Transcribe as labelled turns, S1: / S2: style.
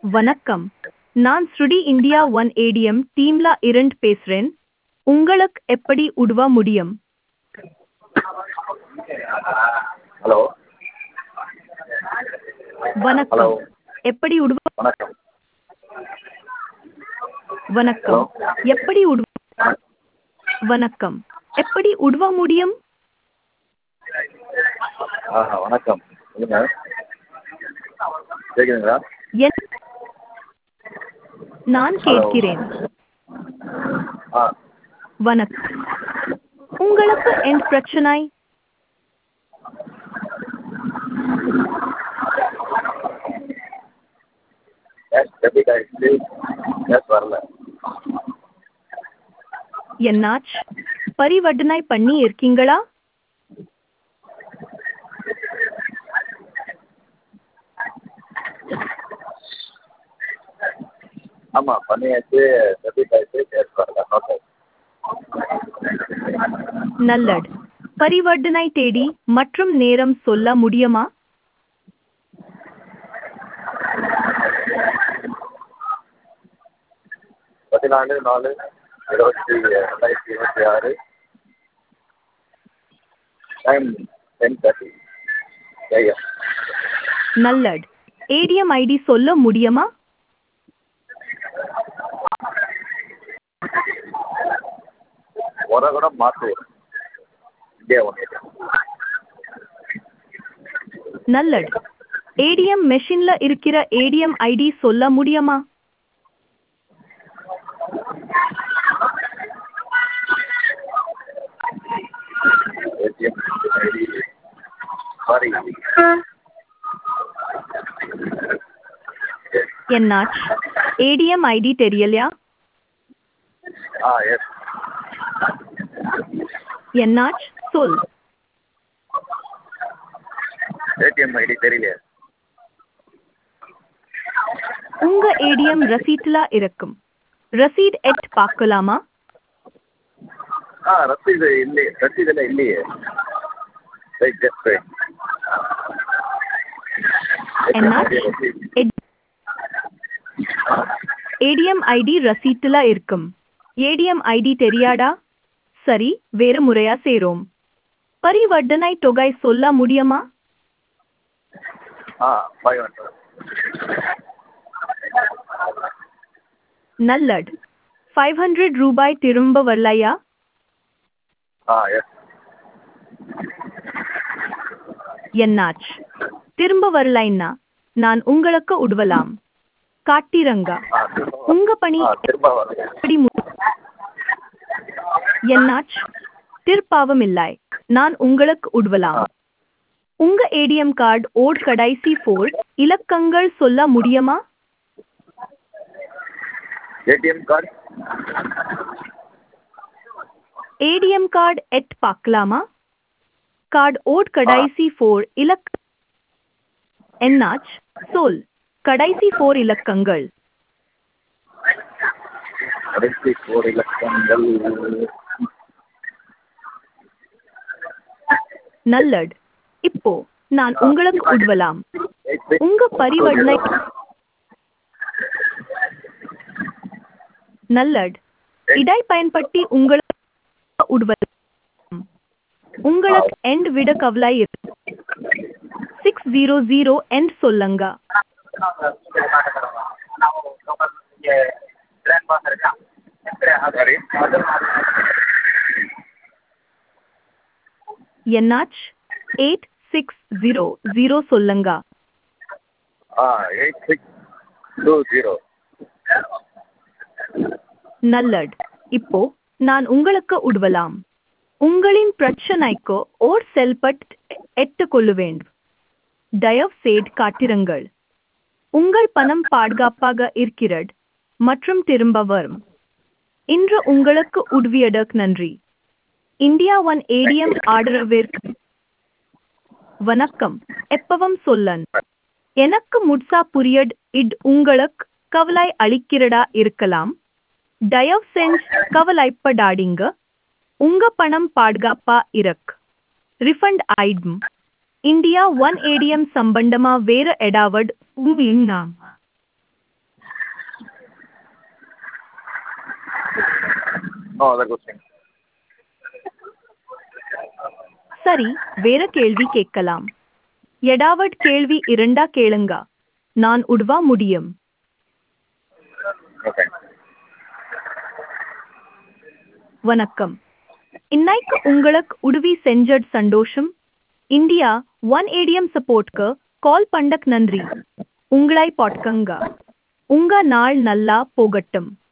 S1: வணக்கம் நான் ஸ்ருடி இந்தியா ஒன் ஏடிஎம் டீம்ல இருந்து பேசுறேன் உங்களுக்கு எப்படி உதவ முடியும்
S2: ஹலோ
S1: வணக்கம்
S2: ஹலோ
S1: எப்படி உதவ
S2: வணக்கம்
S1: வணக்கம் எப்படி உதவ வணக்கம் எப்படி உதவ முடியும்
S2: ஆ வணக்கம் சொல்லுங்க கேட்குதுங்களா
S1: என் நான் கேட்கிறேன்
S2: ஆ
S1: வணக்கம் உங்களுக்கு என் பிரச்சனை
S2: கேஷ் டெபிட் ஆகிடுச்சு கேஷ் வரல
S1: என்னாச்சு பரிவர்த்தனை பண்ணி இருக்கீங்களா
S2: ஆமாம் பண்ணியாச்சு டெபிட் ஆகிடுச்சு கேஷ் வரல நோட்
S1: நல்லது பரிவர்த்தனை தேதி மற்றும் நேரம் சொல்ல முடியுமா
S2: பதினாலு நாலு இருபத்தி ரெண்டாயிரத்தி இருபத்தி ஆறு டைம் டென் தேர்ட்டி ஏஎம்
S1: நல்லது ஏடிஎம் ஐடி சொல்ல முடியுமா
S2: ஒரு கூட மாற்று இந்தியா ஒன்
S1: நல்லது ஏடிஎம் மெஷின்ல இருக்கிற ஏடிஎம் ஐடி சொல்ல முடியுமா
S2: ஏடிஎம் ஐடி சாரி
S1: என்னாச்சு ஏடிஎம் ஐடி தெரியலையா
S2: ஆ எஸ்
S1: என்னாச்சு சொல்
S2: ஏடிஎம் ஐடி தெரியலையே
S1: உங்க ஏடிஎம் ரசீட்ல இருக்கும் ரசீட் எட் பார்க்கலாமா
S2: ஆ ரசீது இல்லையே ரசீதில் இல்லையே ரைட் ஜஸ்ட் ரைட்
S1: என்னாச்சு ஏடிஎம் ஐடி ரசீட்ல இருக்கும் ஏடிஎம் ஐடி தெரியாடா சரி வேறு முறையா சேரும் பரிவர்த்தனை தொகை சொல்ல முடியுமா
S2: ஆ ஃபைவ் ஹண்ட்ரட்
S1: நல்லது ஃபைவ் ஹண்ட்ரட் ரூபாய் திரும்ப வரலையா
S2: ஆ எஸ்
S1: என்னாச்சு திரும்ப வரலைன்னா நான் உங்களுக்கு உதவலாம் காட்டிரங்க
S2: ஆ
S1: உங்க பணி
S2: ஆ திரும்ப வரலையா
S1: எப்படி மு- என்னாச்சு திருப்பாவம் இல்லை நான் உங்களுக்கு உதவலாம் உங்க ஏடிஎம் கார்டு ஓட் கடைசி ஃபோர் இலக்கங்கள் சொல்ல முடியுமா
S2: ஏடிஎம் கார்டு
S1: ஏடிஎம் கார்டு எட் பார்க்கலாமா கார்டு ஓட் கடைசி ஃபோர் இலக் என்னாச்சு சொல் கடைசி ஃபோர் இலக்கங்கள்
S2: கடைசி ஃபோர் இலக்கங்கள்
S1: நல்லது இப்போ நான் உங்களுக்கு உதவலாம்
S2: எயிட் சிக்ஸ்
S1: உங்க பரிவர்த்தனை நல்லது இடை பயன்படுத்தி உங்களுக்கு உதவலாம் உங்களுக்கு எண்ட் விட கவலை சிக்ஸ் ஜீரோ ஜீரோ எண்ட் சொல்லுங்க
S2: சாரி
S1: என்னாச்சு எயிட் சிக்ஸ் ஜீரோ ஜீரோ சொல்லுங்க
S2: ah eight six two zero
S1: நல்லது இப்போ நான் உங்களுக்கு உதவலாம் உங்களின் பிரச்சனைக்கு ஓர் செல்பட் எட்டுக்கொள்ள வேண்டும் தயவு செய்து காட்டிருங்கள் உங்கள் பணம் பாதுகாப்பாக இருக்கிறது மற்றும் திரும்ப வரும் இன்று உங்களுக்கு உதவியதற்கு நன்றி இந்தியா ஒன் ஏடிஎம் ஆதரவிற்கு வணக்கம் எப்பவும் சொல்லன் எனக்கு முட்சா புரியட் இட் உங்களுக்கு கவலை அளிக்கிறதா இருக்கலாம் தயவு செஞ்சு கவலைப்படாதீங்க உங்க பணம் பாதுகாப்பா இருக்கு ரிஃபண்ட் ஆயிடும் இந்தியா ஒன் ஏடிஎம் சம்பந்தமா வேற எடாவட் உங்களாம்
S2: நோ அதர் கொஸ்டின்
S1: சரி வேற கேள்வி கேட்கலாம் எடாவட் கேள்வி இரண்டா கேளுங்க நான் உட்வா முடியும்
S2: ஓகே
S1: வணக்கம் இன்னைக்கு உங்களுக்கு உதவி செஞ்சட் சந்தோஷம் இந்தியா ஒன் ஏடிஎம் சப்போர்ட்க்கு கால் பண்ணக் நன்றி உங்களை பாட்கங்க உங்க நாள் நல்லா போகட்டும்